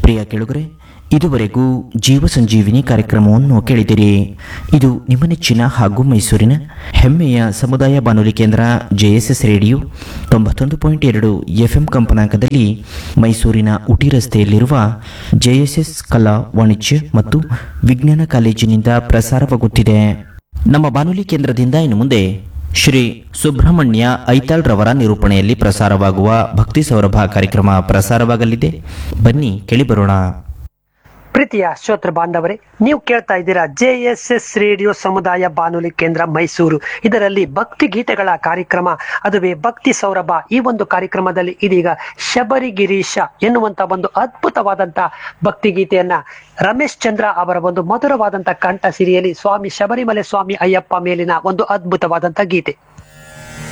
ಪ್ರಿಯ ಕೆಳುಗರೆ ಇದುವರೆಗೂ ಜೀವ ಸಂಜೀವಿನಿ ಕಾರ್ಯಕ್ರಮವನ್ನು ಕೇಳಿದಿರಿ ಇದು ನಿಮ್ಮ ನೆಚ್ಚಿನ ಹಾಗೂ ಮೈಸೂರಿನ ಹೆಮ್ಮೆಯ ಸಮುದಾಯ ಬಾನುಲಿ ಕೇಂದ್ರ ಜೆಎಸ್ಎಸ್ ರೇಡಿಯೋ ತೊಂಬತ್ತೊಂದು ಪಾಯಿಂಟ್ ಎರಡು ಎಫ್ಎಂ ಕಂಪನಾಂಕದಲ್ಲಿ ಮೈಸೂರಿನ ಉಟಿ ರಸ್ತೆಯಲ್ಲಿರುವ ಜೆಎಸ್ಎಸ್ ಕಲಾ ವಾಣಿಜ್ಯ ಮತ್ತು ವಿಜ್ಞಾನ ಕಾಲೇಜಿನಿಂದ ಪ್ರಸಾರವಾಗುತ್ತಿದೆ ನಮ್ಮ ಬಾನುಲಿ ಕೇಂದ್ರದಿಂದ ಇನ್ನು ಮುಂದೆ ಶ್ರೀ ಸುಬ್ರಹ್ಮಣ್ಯ ಐತಾಳ್ ರವರ ನಿರೂಪಣೆಯಲ್ಲಿ ಪ್ರಸಾರವಾಗುವ ಭಕ್ತಿ ಸೌರಭ ಕಾರ್ಯಕ್ರಮ ಪ್ರಸಾರವಾಗಲಿದೆ ಬನ್ನಿ ಕೇಳಿಬರೋಣ ಪ್ರೀತಿಯ ಶ್ರೋತೃ ಬಾಂಧವರೇ ನೀವು ಕೇಳ್ತಾ ಇದ್ದೀರಾ ಜೆ ಎಸ್ ಎಸ್ ರೇಡಿಯೋ ಸಮುದಾಯ ಬಾನುಲಿ ಕೇಂದ್ರ ಮೈಸೂರು ಇದರಲ್ಲಿ ಭಕ್ತಿ ಗೀತೆಗಳ ಕಾರ್ಯಕ್ರಮ ಅದುವೇ ಭಕ್ತಿ ಸೌರಭ ಈ ಒಂದು ಕಾರ್ಯಕ್ರಮದಲ್ಲಿ ಇದೀಗ ಶಬರಿ ಗಿರೀಶ ಎನ್ನುವಂತ ಒಂದು ಅದ್ಭುತವಾದಂತ ಭಕ್ತಿ ಗೀತೆಯನ್ನ ರಮೇಶ್ ಚಂದ್ರ ಅವರ ಒಂದು ಮಧುರವಾದಂತ ಕಂಠ ಸಿರಿಯಲ್ಲಿ ಸ್ವಾಮಿ ಶಬರಿಮಲೆ ಸ್ವಾಮಿ ಅಯ್ಯಪ್ಪ ಮೇಲಿನ ಒಂದು ಅದ್ಭುತವಾದಂತ ಗೀತೆ